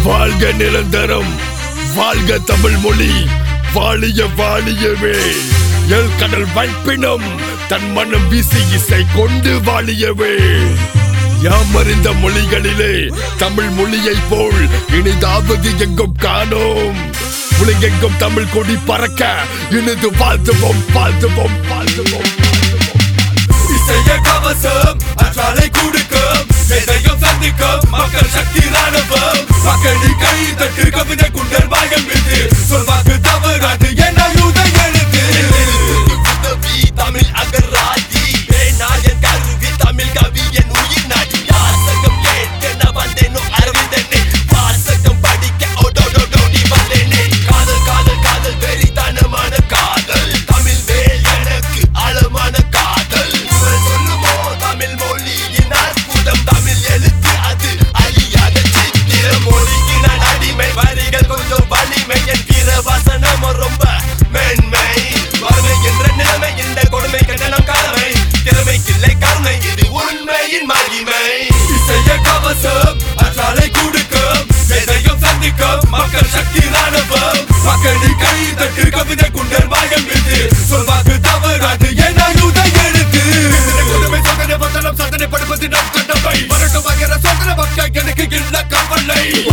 வாழ்க நிரந்தரம் வாழ்க தமிழ் மொழி வாழிய வாழியவே எல் கடல் வைப்பினம் தன் மனம் வீசி இசை கொண்டு வாழியவே யாம் அறிந்த மொழிகளிலே தமிழ் மொழியை போல் இனிதாவது எங்கும் காணோம் உலகெங்கும் தமிழ் கொடி பறக்க இனிது வாழ்த்துவோம் வாழ்த்துவோம் வாழ்த்துவோம் இசைய கவசம் அற்றாலை கொடுக்கும் எதையும் சந்திக்கும் மக்கள் சக்தி ராணுவம் மக்களி கை தட்டு கவிதை குண்டர் வாயம் மீது சொல்வாக்கு தவறாது என் ஆயுத எழுத்து உதவி தமிழ் அகராதி பேனாயன் கருவி தமிழ் கவி என் உயிர் நாடி யாசகம் கேட்க நான் வந்தேனோ அரவிந்தனே வாசகம் படிக்க ஓடோடோடி வந்தேனே காதல் காதல் காதல் வெறித்தனமான காதல் தமிழ் மேல் எனக்கு ஆழமான காதல் புகழ் சொல்லுமோ தமிழ் மொழியின் அற்புதம் தமிழ் எழுத்து அது அழியாத சித்திர மொழிக்கு நான் அடிமை வரிகள் கொஞ்சம் வலிமை என் வீர வசனம் ரொம்ப மென்மை வறுமை என்ற நிலைமை இந்த கொடுமை கண்டனம் காலமை திறமைக்கில்லை கருணை இது உண்மையின் மகிமை இசைய கவசம் அற்றாலை கொடுக்கும் எதையும் சந்திக்கும் மக்கள் சக்தி ராணுவம் மக்களி கை தட்டு கவிதை குண்டர் வாயம் மீது சொல்வாக்கு தவறாது என் ஆயுத எழுத்து கொடுமை சோதனை பத்தனம் சாதனை படுப்பது நம் கண்டவை வரட்டும் வகிற சோதனை மக்கள் எனக்கு இல்ல கவலை